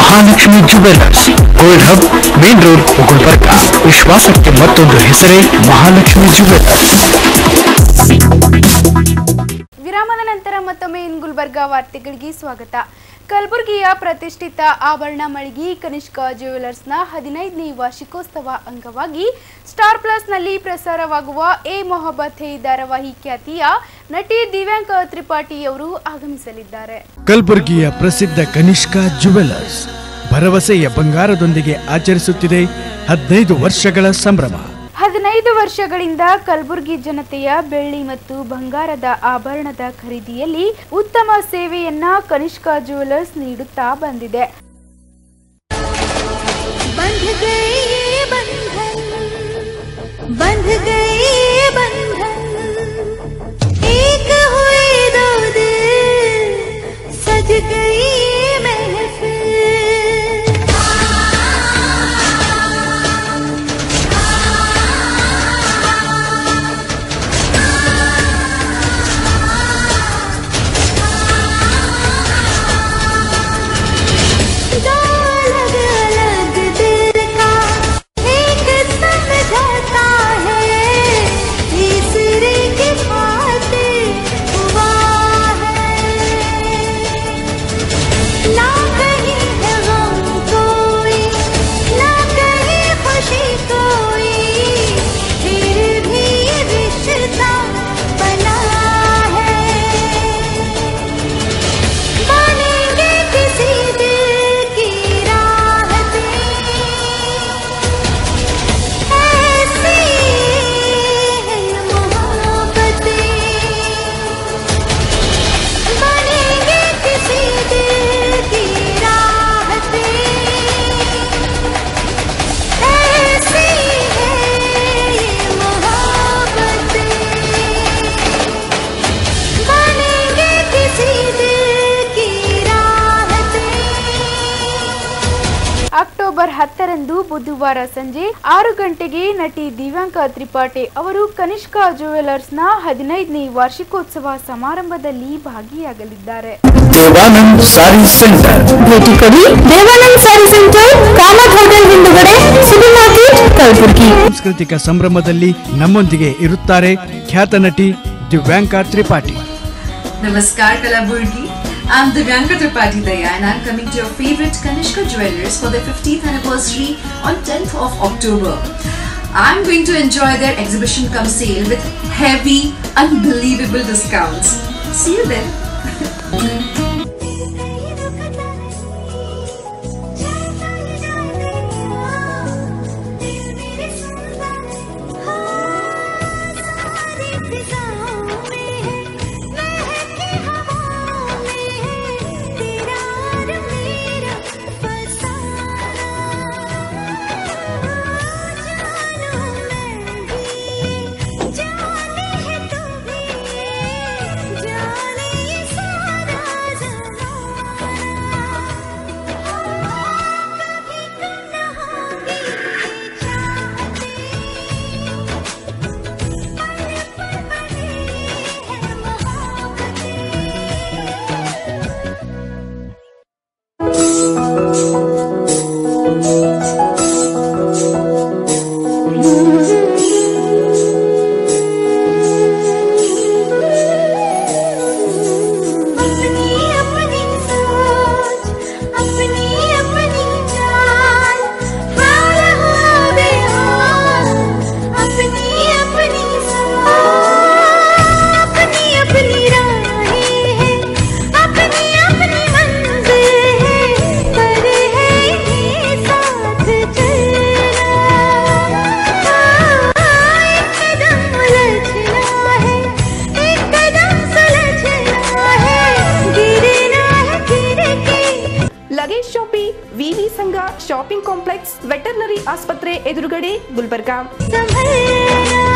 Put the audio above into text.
Mahalakshmi jewellers gold hub main road Gulbarga ವಿಶ್ವಾಸಕ್ಕೆ ಮತ್ತೊಂದು ಹೆಸರೇ ಮಹಾಲಕ್ಷ್ಮಿ ಜುವೆಲ್ಲರ್ಸ್ ವಿರಾಮದ ನಂತರ ಮತ್ತೊಮ್ಮೆ ಇನ್ ಗುಲ್ಬರ್ಗಾ ವಾರ್ತೆಗಳಿಗೆ ಸ್ವಾಗತ ಕಲಬುರಗಿಯ ಪ್ರತಿಷ್ಠಿತ ಆಭರಣ ಮಳಿಗೆ ಕನಿಷ್ಕ ಜ್ಯುವೆಲರ್ಸ್ನ ಹದಿನೈದನೇ ವಾರ್ಷಿಕೋತ್ಸವ ಅಂಗವಾಗಿ ಸ್ಟಾರ್ ಪ್ಲಸ್ನಲ್ಲಿ ಪ್ರಸಾರವಾಗುವ ಎ ಮೊಹಬ್ಬತ್ ಹೇ ಧಾರಾವಾಹಿ ಖ್ಯಾತಿಯ ನಟಿ ದಿವ್ಯಾಂಕ ತ್ರಿಪಾಠಿಯವರು ಆಗಮಿಸಲಿದ್ದಾರೆ ಕಲಬುರಗಿಯ ಪ್ರಸಿದ್ಧ ಕನಿಷ್ಕ ಜುವೆಲ್ಲರ್ಸ್ ಭರವಸೆಯ ಬಂಗಾರದೊಂದಿಗೆ ಆಚರಿಸುತ್ತಿದೆ ಹದಿನೈದು ವರ್ಷಗಳ ಸಂಭ್ರಮ ಹದಿನೈದು ವರ್ಷಗಳಿಂದ ಕಲಬುರಗಿ ಜನತೆಯ ಬೆಳ್ಳಿ ಮತ್ತು ಬಂಗಾರದ ಆಭರಣದ ಖರೀದಿಯಲ್ಲಿ ಉತ್ತಮ ಸೇವೆಯನ್ನ ಕನಿಷ್ಕ ಜ್ಯುವೆಲರ್ಸ್ ನೀಡುತ್ತಾ ಬಂದಿದೆ बंध गए ये बंधन बंध गए ये बंधन एक हुए दो दिल सज गई ये महफिल दो अलग अलग दिल का एक समझौता है तीसरे की खातिर हुआ है ना कहीं है गम कोई ना कहीं खुशी कोई फिर भी ये रिश्ता बना है मानेंगे किसी दिल की राहतें ऐसी है मोहब्बतें मानेंगे किसी दिल की राहतें ऐसी है ये मोहब्बतें बनेंगे किसी दिल की राहतें ಅಕ್ಟೋಬರ್ ಹತ್ತರಂದು ಬುಧವಾರ ಸಂಜೆ ಆರು ಗಂಟೆಗೆ ನಟಿ ದಿವ್ಯಾಂಕ ತ್ರಿಪಾಠಿ ಅವರು ಕನಿಷ್ಕ ಜ್ಯುವೆಲರ್ಸ್ನ ಹದಿನೈದನೇ ವಾರ್ಷಿಕೋತ್ಸವ ಸಮಾರಂಭದಲ್ಲಿ ಭಾಗಿಯಾಗಲಿದ್ದಾರೆ ದೇವಾನಂದ್ ಸಾರಿ ಸೆಂಟರ್ ಭೇಟಿ ಕೊಡಿ ದೇವಾನಂದ್ ಸ್ಯಾರಿ ಸೆಂಟರ್ ಕಾಮತ್ ಹೋಟೆಲ್ ಹಿಂದುಗಡೆ ಸಿಟಿ ಮಾರ್ಕೆಟ್ ಕಲಬುರಗಿ ಸಾಂಸ್ಕೃತಿಕ ಸಂಭ್ರಮದಲ್ಲಿ ನಮ್ಮೊಂದಿಗೆ ಇರುತ್ತಾರೆ ಖ್ಯಾತ ನಟಿ ದಿವ್ಯಾಂಕ Tripathi Namaskar Kalaburgi. I'm Divyanka Tripathi Daya and I'm coming to your favorite Kanishka Jewelers for their 50th anniversary on 10th of October. I'm going to enjoy their exhibition come sale with heavy, unbelievable discounts. See you then. जाने है तू भी जाने ये सारा ज़माना कभी कम न होगी ये चाहते पल पल बने हैं मोहब्बतें अपनी अपनी सोच अपनी अपनी चाल हाल हुआ बेहाल अपनी अपनी सोच अपनी अपनी राहें हैं अपनी अपनी मंजिल है पर है ये साथ चलना एक कदम उलझना है एक कदम सुलझना है गिरना है गिर के ಲಗೇಜ್ ಶಾಪಿ ವಿವಿ ಸಂಘ ಶಾಪಿಂಗ್ ಕಾಂಪ್ಲೆಕ್ಸ್ ವೆಟರ್ನರಿ ಆಸ್ಪತ್ರೆ ಎದುರುಗಡೆ ಗುಲ್ಬರ್ಗಾ संभलना